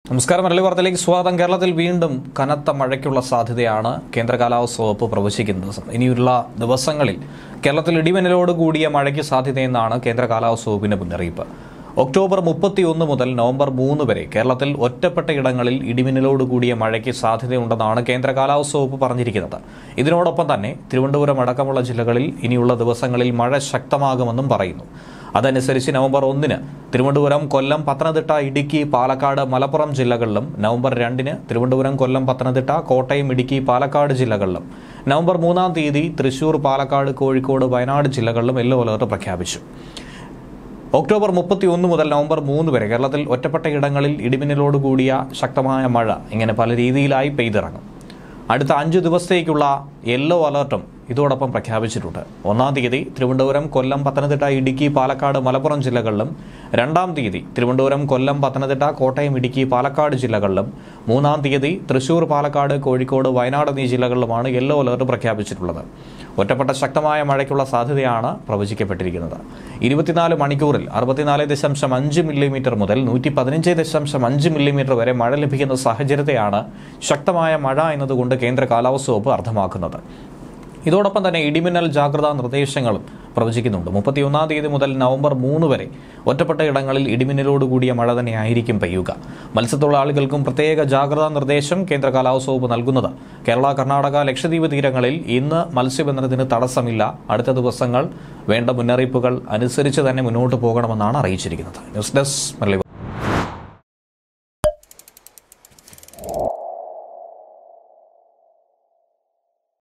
നമസ്കാരം മരളി വാർത്തയിലേക്ക് സ്വാഗതം കേരളത്തിൽ വീണ്ടും കനത്ത മഴയ്ക്കുള്ള സാധ്യതയാണ് കേന്ദ്ര കാലാവസ്ഥ വകുപ്പ് പ്രവചിക്കുന്നത് ഇനിയുള്ള ദിവസങ്ങളിൽ കേരളത്തിൽ ഇടിമിന്നലോട് കൂടിയ മഴയ്ക്ക് സാധ്യതയെന്നാണ് കേന്ദ്ര കാലാവസ്ഥ വകുപ്പിന്റെ മുന്നറിയിപ്പ് ഒക്ടോബർ മുപ്പത്തിയൊന്ന് മുതൽ നവംബർ മൂന്ന് വരെ കേരളത്തിൽ ഒറ്റപ്പെട്ട ഇടങ്ങളിൽ ഇടിമിന്നലോട് കൂടിയ മഴയ്ക്ക് സാധ്യതയുണ്ടെന്നാണ് കേന്ദ്ര കാലാവസ്ഥ വകുപ്പ് പറഞ്ഞിരിക്കുന്നത് ഇതിനോടൊപ്പം തന്നെ തിരുവനന്തപുരം അടക്കമുള്ള ജില്ലകളിൽ ഇനിയുള്ള ദിവസങ്ങളിൽ മഴ ശക്തമാകുമെന്നും പറയുന്നു അതനുസരിച്ച് നവംബർ ഒന്നിന് തിരുവനന്തപുരം കൊല്ലം പത്തനംതിട്ട ഇടുക്കി പാലക്കാട് മലപ്പുറം ജില്ലകളിലും നവംബർ രണ്ടിന് തിരുവനന്തപുരം കൊല്ലം പത്തനംതിട്ട കോട്ടയം ഇടുക്കി പാലക്കാട് ജില്ലകളിലും നവംബർ മൂന്നാം തീയതി തൃശൂർ പാലക്കാട് കോഴിക്കോട് വയനാട് ജില്ലകളിലും യെല്ലോ അലർട്ട് പ്രഖ്യാപിച്ചു ഒക്ടോബർ മുപ്പത്തി ഒന്ന് മുതൽ നവംബർ മൂന്ന് വരെ കേരളത്തിൽ ഒറ്റപ്പെട്ട ഇടങ്ങളിൽ ഇടിമിന്നലോട് കൂടിയ ശക്തമായ മഴ ഇങ്ങനെ പല രീതിയിലായി പെയ്തിറങ്ങും അടുത്ത അഞ്ച് ദിവസത്തേക്കുള്ള യെല്ലോ അലർട്ടും ഇതോടൊപ്പം പ്രഖ്യാപിച്ചിട്ടുണ്ട് ഒന്നാം തീയതി തിരുവനന്തപുരം കൊല്ലം പത്തനംതിട്ട ഇടുക്കി പാലക്കാട് മലപ്പുറം ജില്ലകളിലും രണ്ടാം തീയതി തിരുവനന്തപുരം കൊല്ലം പത്തനംതിട്ട കോട്ടയം ഇടുക്കി പാലക്കാട് ജില്ലകളിലും മൂന്നാം തീയതി തൃശൂർ പാലക്കാട് കോഴിക്കോട് വയനാട് എന്നീ ജില്ലകളിലുമാണ് യെല്ലോ അലർട്ട് പ്രഖ്യാപിച്ചിട്ടുള്ളത് ഒറ്റപ്പെട്ട ശക്തമായ മഴയ്ക്കുള്ള സാധ്യതയാണ് പ്രവചിക്കപ്പെട്ടിരിക്കുന്നത് ഇരുപത്തിനാല് മണിക്കൂറിൽ അറുപത്തിനാല് ദശാംശം അഞ്ച് മില്ലിമീറ്റർ മുതൽ നൂറ്റി പതിനഞ്ച് ദശാംശം അഞ്ച് മില്ലിമീറ്റർ വരെ മഴ ലഭിക്കുന്ന സാഹചര്യത്തെയാണ് ശക്തമായ മഴ എന്നതുകൊണ്ട് കേന്ദ്ര കാലാവസ്ഥ വകുപ്പ് അർത്ഥമാക്കുന്നത് ഇതോടൊപ്പം തന്നെ ഇടിമിന്നൽ ജാഗ്രതാ നിർദ്ദേശങ്ങളും പ്രവചിക്കുന്നുണ്ട് മുപ്പത്തിയൊന്നാം തീയതി മുതൽ നവംബർ മൂന്ന് വരെ ഒറ്റപ്പെട്ട ഇടങ്ങളിൽ ഇടിമിന്നലോടുകൂടിയ മഴ തന്നെയായിരിക്കും പെയ്യുക മത്സ്യത്തൊഴിലാളികൾക്കും പ്രത്യേക ജാഗ്രതാ നിർദ്ദേശം കേന്ദ്ര കാലാവസ്ഥ വകുപ്പ് നൽകുന്നത് കേരള കർണാടക ലക്ഷദ്വീപ് തീരങ്ങളിൽ ഇന്ന് മത്സ്യബന്ധനത്തിന് തടസ്സമില്ല അടുത്ത ദിവസങ്ങൾ വേണ്ട മുന്നറിയിപ്പുകൾ അനുസരിച്ച് തന്നെ മുന്നോട്ട് പോകണമെന്നാണ് അറിയിച്ചിരിക്കുന്നത് ന്യൂസ് ഡെസ്ക് മലയാളി